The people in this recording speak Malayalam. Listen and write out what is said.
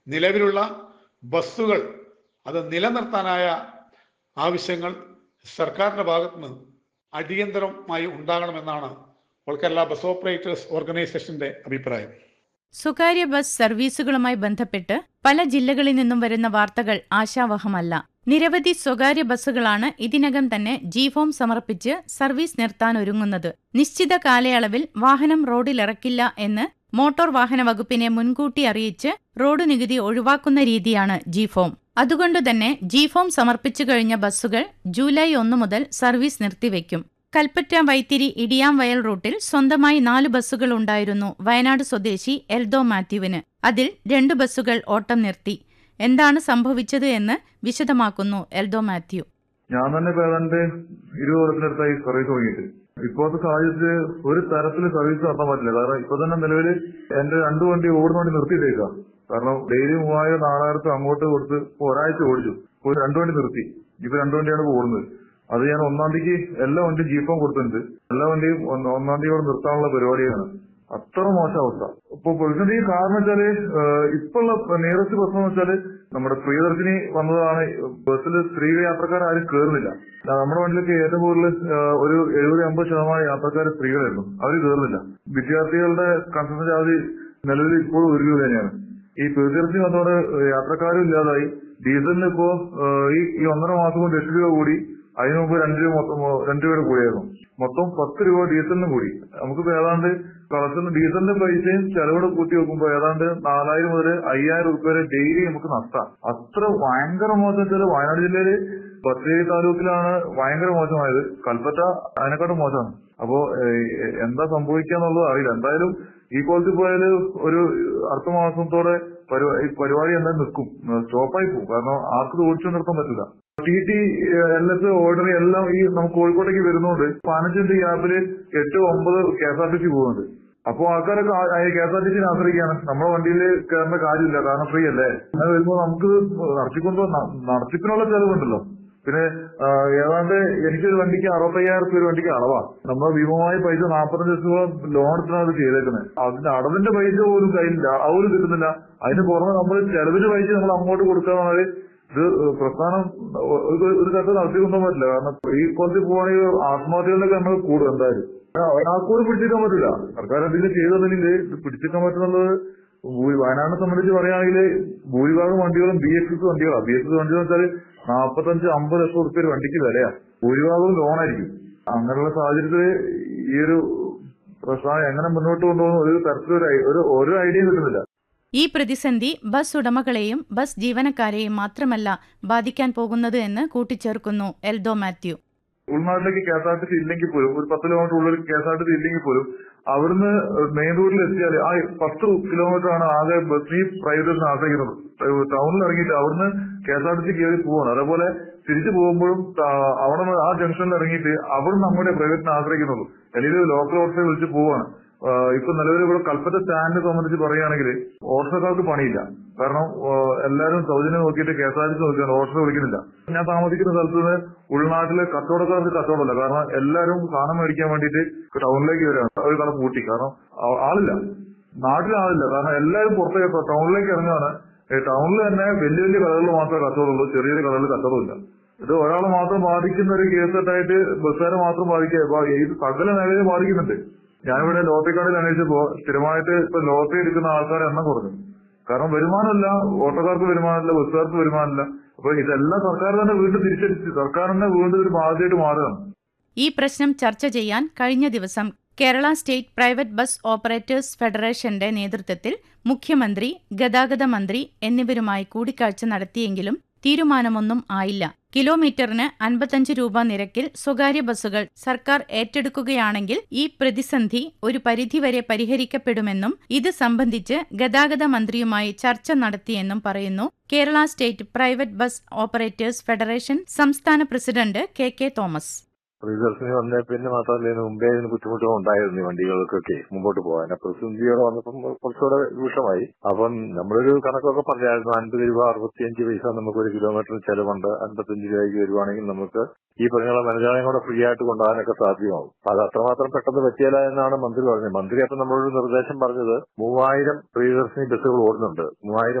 നിലവിലുള്ള ബസ്സുകൾ അത് നിലനിർത്താനായ ആവശ്യങ്ങൾ സർക്കാരിന്റെ ഭാഗത്ത് നിന്ന് അടിയന്തരമായി ഉണ്ടാകണമെന്നാണ് ഓൾ കേരള ബസ് ഓപ്പറേറ്റേഴ്സ് ഓർഗനൈസേഷന്റെ അഭിപ്രായം സ്വകാര്യ ബസ് സർവീസുകളുമായി ബന്ധപ്പെട്ട് പല ജില്ലകളിൽ നിന്നും വരുന്ന വാർത്തകൾ ആശാവഹമല്ല നിരവധി സ്വകാര്യ ബസ്സുകളാണ് ഇതിനകം തന്നെ ജിഫോം സമർപ്പിച്ച് സർവീസ് നിർത്താൻ ഒരുങ്ങുന്നത് നിശ്ചിത കാലയളവിൽ വാഹനം റോഡിലിറക്കില്ല എന്ന് മോട്ടോർ വാഹന വകുപ്പിനെ മുൻകൂട്ടി അറിയിച്ച് റോഡ് നികുതി ഒഴിവാക്കുന്ന രീതിയാണ് ജിഫോം അതുകൊണ്ടുതന്നെ ജിഫോം സമർപ്പിച്ചു കഴിഞ്ഞ ബസ്സുകൾ ജൂലൈ ഒന്ന് മുതൽ സർവീസ് നിർത്തിവെക്കും കൽപ്പറ്റ വൈത്തിരി ഇടിയാംവയൽ റൂട്ടിൽ സ്വന്തമായി നാല് ബസ്സുകൾ ഉണ്ടായിരുന്നു വയനാട് സ്വദേശി എൽദോ മാത്യുവിന് അതിൽ രണ്ട് ബസ്സുകൾ ഓട്ടം നിർത്തി എന്താണ് സംഭവിച്ചത് എന്ന് വിശദമാക്കുന്നു എൽദോ മാത്യു ഞാൻ തന്നെ ഇപ്പൊ ഏതാണ്ട് ഇരുപത് കൊല്ലത്തിനടുത്തായി സർവീസ് തുടങ്ങിയിട്ട് ഇപ്പോഴത്തെ സാഹചര്യത്തിൽ ഒരു തരത്തിൽ സർവീസ് നടത്താൻ പറ്റില്ല കാരണം ഇപ്പൊ തന്നെ നിലവിൽ എന്റെ രണ്ടു വണ്ടി ഓടുന്ന വണ്ടി നിർത്തിയിട്ടേക്കാം കാരണം ഡെയിലി മൂവായിരം നാലായിരത്തി അങ്ങോട്ട് കൊടുത്ത് ഇപ്പൊ ഒരാഴ്ച ഓടിച്ചു ഒരു രണ്ടു വണ്ടി നിർത്തി ഇപ്പൊ രണ്ടു വണ്ടിയാണ് ഇപ്പൊ ഓടുന്നത് അത് ഞാൻ ഒന്നാം തീയതിക്ക് എല്ലാ വണ്ടിയും ജീപ്പം കൊടുത്തിട്ടുണ്ട് എല്ലാ വണ്ടിയും ഒന്ന് ഒന്നാം തീയതിയോടെ നിർത്താനുള്ള പരിപാടിയാണ് അത്ര മോശം അവസ്ഥ ഇപ്പൊ പ്രതിസന്ധി കാരണം വെച്ചാല് ഇപ്പോഴുള്ള നിയറസ്റ്റ് ബസ് എന്ന് വെച്ചാല് നമ്മുടെ പ്രിയദർശിനി വന്നതാണ് ബസ്സിൽ സ്ത്രീ യാത്രക്കാർ ആരും കയറുന്നില്ല നമ്മുടെ വണ്ടിയിലൊക്കെ ഏറ്റവും കൂടുതൽ ഏഹ്, ഒരു എഴുപത് അമ്പത് ശതമാനം യാത്രക്കാർ സ്ത്രീകളായിരുന്നു അവർ കയറുന്നില്ല വിദ്യാർത്ഥികളുടെ കൺസെഷൻ ചാർജ് നിലവിൽ ഇപ്പോഴും ഒരു രൂപ തന്നെയാണ് ഈ പ്രിയദർശിനി വന്നതോടെ യാത്രക്കാരും ഇല്ലാതായി ഡീസലിന് ഇപ്പോ ഏഹ്, ഈ ഈ ഒന്നര മാസം കൊണ്ട് എട്ട് രൂപ കൂടി അതിനു മുമ്പ് രണ്ട് രൂപ മൊത്തം രണ്ട് രൂപയുടെ കൂടിയായിരുന്നു മൊത്തം പത്ത് രൂപ ഡീസലിന് കൂടി നമുക്കിപ്പോ ഏതാണ്ട് കളക്ടറിന് ഡീസലിന്റെ പൈസയും ചെലവിടെ കൂട്ടി വെക്കുമ്പോ ഏതാണ്ട് നാലായിരം മുതൽ അയ്യായിരം രൂപ വരെ ഡെയിലി നമുക്ക് നഷ്ടം അത്ര ഭയങ്കര മോശം വെച്ചാൽ വയനാട് ജില്ലയില് ബത്തേരി താലൂക്കിലാണ് ഭയങ്കര മോശമായത് കൽപ്പറ്റ അതിനെക്കാട്ടും മോശമാണ് അപ്പോ ഏഹ്, എന്താ സംഭവിക്കാന്നുള്ളത് അറിയില്ല എന്തായാലും ഈ ക്വാളിറ്റി പോയാല് ഒരു അടുത്ത മാസത്തോടെ പരിപാ- ഈ പരിപാടി എന്തായാലും നിൽക്കും സ്റ്റോപ്പായി പോകും കാരണം ആർക്കും ഇത് ഓടിച്ചു നിർത്താൻ പറ്റില്ല T T L S order എല്ലാം ഈ നമുക്ക് കോഴിക്കോട്ടേക്ക് വരുന്നോണ്ട് പതിനഞ്ചിന്റെ ഗ്യാപ്പില് എട്ട് ഒമ്പത് K S R T C പോകുന്നുണ്ട് അപ്പോ ആൾക്കാരൊക്കെ കെ എസ് ആർ ടി സിനെ ആശ്രയിക്കാണ് നമ്മുടെ വണ്ടിയിൽ കയറേണ്ട കാര്യമില്ല കാരണം ഫ്രീ അല്ലേ അങ്ങനെ വരുമ്പോ നമുക്ക് നടത്തിക്കൊണ്ട് ന- നടത്തിപ്പിനുള്ള ചെലവുണ്ടല്ലോ പിന്നെ ആ, ഏതാണ്ട് എനിക്കൊരു വണ്ടിക്ക് അറുപത്തയ്യായിരം രൂപ ഒരു വണ്ടിക്ക് അളവാണ് നമ്മൾ ഭീമമായ പൈസ നാൽപ്പത്തഞ്ച് ലക്ഷത്തോളം ലോൺ എടുത്താണ് അത് ചെയ്തേക്കുന്നത് അതിന്റെ അടവിന്റെ പൈസ പോലും കയ്യിലില്ല അതുപോലും കിട്ടുന്നില്ല അതിന് പുറമെ നമ്മൾ ചെലവിന് പൈസ നമ്മൾ അങ്ങോട്ട് കൊടുക്കാന്നാല് ഇത് പ്രസ്ഥാനം ഒരു ഒരു തരത്തിൽ നടത്തിക്കൊണ്ടാൻ പറ്റില്ല കാരണം ഈ കൊല്ലത്തിൽ പോവാണെങ്കിൽ ആത്മഹത്യകളുടെ എണ്ണം കൂടും എന്തായാലും ഒരാൾക്കൂടെ പിടിച്ചേക്കാൻ പറ്റില്ല സർക്കാർ എന്തെങ്കിലും ചെയ്തില്ലെങ്കിൽ ഇത് പിടിച്ചേക്കാൻ പറ്റുന്നുള്ളത് ഭൂരി- വയനാടിനെ സംബന്ധിച്ച് പറയുകയാണെങ്കിൽ ഭൂരിഭാഗം വണ്ടികളും ബി എക്സ് എസ് വണ്ടികളാണ് ബി എക്സ് എസ് വണ്ടി എന്ന് വെച്ചാൽ നാൽപ്പത്തഞ്ച് അമ്പത് ലക്ഷം റുപ്യ ഒരു വണ്ടിക്ക് വിലയാ ഭൂരിഭാഗവും ലോണായിരിക്കും അങ്ങനെയുള്ള സാഹചര്യത്തിൽ ഈ ഒരു പ്രസ്ഥാനം എങ്ങനെ മുന്നോട്ട് കൊണ്ടുപോകുന്ന ഒരു തരത്തിലൊരു ഐ- ഒരു ഒരു ഐഡിയ കിട്ടുന്നില്ല ഈ പ്രതിസന്ധി ബസ് ഉടമകളെയും ബസ് ജീവനക്കാരെയും മാത്രമല്ല ബാധിക്കാൻ പോകുന്നത് എന്ന് കൂട്ടിച്ചേർക്കുന്നു എൽദോ മാത്യു ഉൾനാട്ടിലേക്ക് K S R T C ഇല്ലെങ്കിൽ പോലും ഒരു പത്ത് കിലോമീറ്റർ ഉള്ളിൽ K S R T C ഇല്ലെങ്കിൽ പോലും അവിടുന്ന് മെയിൻ റോഡിൽ എത്തിയാൽ ആ പത്ത് കിലോമീറ്റർ ആണ് ആകെ ബസ് ഈ പ്രൈവറ്റ് ആശ്രയിക്കുന്നത് ടൗണിൽ ഇറങ്ങിയിട്ട് അവിടുന്ന് K S R T C കയറി പോവാണ് അതേപോലെ തിരിച്ചു പോകുമ്പോഴും ആ, അവിടെ നിന്ന് ആ ജംഗ്ഷനിൽ ഇറങ്ങിയിട്ട് അവിടുന്ന് നമ്മുടെ പ്രൈവറ്റിനെ ആശ്രയിക്കുന്നുള്ളൂ അല്ലെങ്കിൽ ലോക്കൽ ഓട്ടോയെ വിളിച്ച് പോവാണ് ആ, ഇപ്പൊ നിലവിൽ ഇവിടെ കൽപ്പറ്റ സ്റ്റാൻഡിനെ സംബന്ധിച്ച് പറയുകയാണെങ്കിൽ ഓട്ടോക്കാർക്ക് പണിയില്ല കാരണം ആ, എല്ലാവരും സൗജന്യം നോക്കിയിട്ട് K S R T C നോക്കിയാണ് ഓട്ടോ വിളിക്കുന്നില്ല ഞാൻ താമസിക്കുന്ന സ്ഥലത്ത് നിന്ന് ഉൾനാട്ടിലെ കച്ചവടക്കാർക്ക് കച്ചവടമല്ല കാരണം എല്ലാവരും സാധനം മേടിക്കാൻ വേണ്ടിയിട്ട് ടൗണിലേക്ക് വരികയാണ് ഒരു കട പൂട്ടി കാരണം ആ- ആളില്ല നാട്ടിൽ ആളില്ല കാരണം എല്ലാവരും പുറത്തേക്ക് ടൗണിലേക്ക് ഇറങ്ങുകയാണ് ഈ ടൗണിൽ തന്നെ വലിയ വലിയ കടകളിൽ മാത്രമേ കച്ചവടമുള്ളൂ ചെറിയ ചെറിയ കടകളിൽ കച്ചവടമില്ല ഇത് ഒരാളെ മാത്രം ബാധിക്കുന്ന ഒരു കേസായിട്ട് ബസ്സുകാരെ മാത്രം ബാധിക്കുക ഇത് സകല മേഖലയെ ബാധിക്കുന്നുണ്ട് ഞാനിവിടെ ലോട്ടറി കാർഡിൽ അന്വേഷിച്ചപ്പോ സ്ഥിരമായിട്ട് ഇപ്പൊ ലോട്ടറി എടുക്കുന്ന ആൾക്കാരെ എണ്ണം കുറഞ്ഞു കാരണം വരുമാനമില്ല ഓട്ടോക്കാർക്ക് വരുമാനമില്ല ബസ്സുകാർക്ക് വരുമാനമില്ല അപ്പൊ ഇതെല്ലാം സർക്കാർ തന്നെ വീണ്ടും തിരിച്ചടിച്ച് സർക്കാർ തന്നെ വീണ്ടും ഒരു ബാധ്യതയായിട്ട് മാറുകയാണ് ഈ പ്രശ്നം ചർച്ച ചെയ്യാൻ കഴിഞ്ഞ ദിവസം Kerala state private bus operators ഫെഡറേഷന്റെ നേതൃത്വത്തിൽ മുഖ്യമന്ത്രി ഗതാഗത മന്ത്രി എന്നിവരുമായി കൂടിക്കാഴ്ച നടത്തിയെങ്കിലും തീരുമാനമൊന്നും ആയില്ല കിലോമീറ്ററിന് അൻപത്തഞ്ച് രൂപ നിരക്കിൽ സ്വകാര്യ ബസ്സുകൾ സർക്കാർ ഏറ്റെടുക്കുകയാണെങ്കിൽ ഈ പ്രതിസന്ധി ഒരു പരിധിവരെ പരിഹരിക്കപ്പെടുമെന്നും ഇത് സംബന്ധിച്ച് ഗതാഗത മന്ത്രിയുമായി ചർച്ച നടത്തിയെന്നും പറയുന്നു Kerala state private bus operators federation സംസ്ഥാന president K K Thomas Priyadarshini വന്നേ പിന്നെ മാത്രമല്ല ഇതിന് മുമ്പേ ഇതിന് ബുദ്ധിമുട്ടുകൾ ഉണ്ടായിരുന്നു ഈ വണ്ടികൾക്കൊക്കെ മുമ്പോട്ട് പോകാൻ പ്രതിസന്ധിയോടെ വന്നപ്പം കുറച്ചുകൂടെ രൂക്ഷമായി അപ്പം നമ്മളൊരു കണക്കൊക്കെ പറഞ്ഞായിരുന്നു അൻപത് രൂപ അറുപത്തിയഞ്ച് പൈസ നമുക്ക് ഒരു കിലോമീറ്ററിന് ചെലവുണ്ട് അൻപത്തഞ്ച് രൂപയ്ക്ക് വരുവാണെങ്കിൽ നമുക്ക് ഈ പറഞ്ഞ മനുഷ്യാലയം കൂടെ ഫ്രീ ആയിട്ട് കൊണ്ടുപോകാനൊക്കെ സാധ്യമാവും അത് അത്രമാത്രം പെട്ടെന്ന് പറ്റിയല്ല എന്നാണ് മന്ത്രി പറഞ്ഞത് മന്ത്രി അപ്പം നമ്മളൊരു നിർദ്ദേശം പറഞ്ഞത് മൂവായിരം പ്രിയദർശിനി ബസ്സുകൾ ഓടുന്നുണ്ട് മൂവായിരം